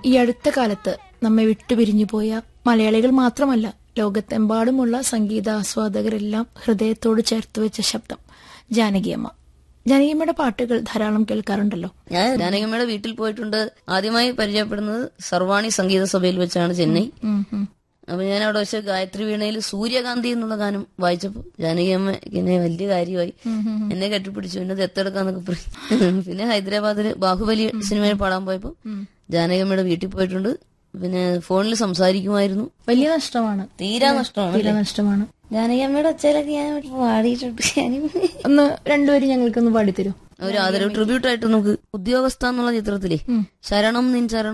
ഈ അടുത്ത കാലത്ത് നമ്മെ വിട്ടുപിരിഞ്ഞു പോയ മലയാളികൾ മാത്രമല്ല ലോകത്തെമ്പാടുമുള്ള സംഗീത ആസ്വാദകരെല്ലാം ഹൃദയത്തോട് ചേർത്ത് വെച്ച ശബ്ദം ജാനകിയമ്മ ജാനകിയമ്മയുടെ പാട്ടുകൾ ധാരാളം കേൾക്കാറുണ്ടല്ലോ ഞാൻ ജാനകിയമ്മയുടെ വീട്ടിൽ പോയിട്ടുണ്ട് ആദ്യമായി പരിചയപ്പെടുന്നത് സർവാണി സംഗീത സഭയിൽ വെച്ചാണ് ചെന്നൈ ഉം, ഉം. അപ്പൊ ഞാൻ അവിടെ വെച്ച് ഗായത്രി വീണയിൽ സൂര്യകാന്തി എന്നുള്ള ഗാനം വായിച്ചപ്പോ ജാനകിയമ്മ എന്നെ വലിയ കാര്യമായി എന്നെ കെട്ടിപ്പിടിച്ചു എന്നെ ദത്തെടുക്കാന്നൊക്കെ പറഞ്ഞു പിന്നെ ഹൈദരാബാദില് ബാഹുബലി സിനിമയിൽ പാടാൻ പോയപ്പോ ജാനകിയമ്മയുടെ വീട്ടിൽ പോയിട്ടുണ്ട് പിന്നെ ഫോണിൽ സംസാരിക്കുമായിരുന്നു വലിയ നഷ്ടമാണ് തീരാ നഷ്ടമാണ് തീരെ നഷ്ടമാണ് ജാനകിയമ്മയുടെ ഒച്ചയിലൊക്കെ ഞാൻ പാടിയിട്ടുണ്ട് ഒന്ന് രണ്ടുപേരും ഞങ്ങൾക്കൊന്ന് പാടിത്തരൂ ഒരു ആദരവ് ട്രിബ്യൂട്ട് ആയിട്ട് നമുക്ക് ഉദ്യോഗസ്ഥ എന്നുള്ള ചിത്രത്തിലെ ശരണം നിൻ ചരണം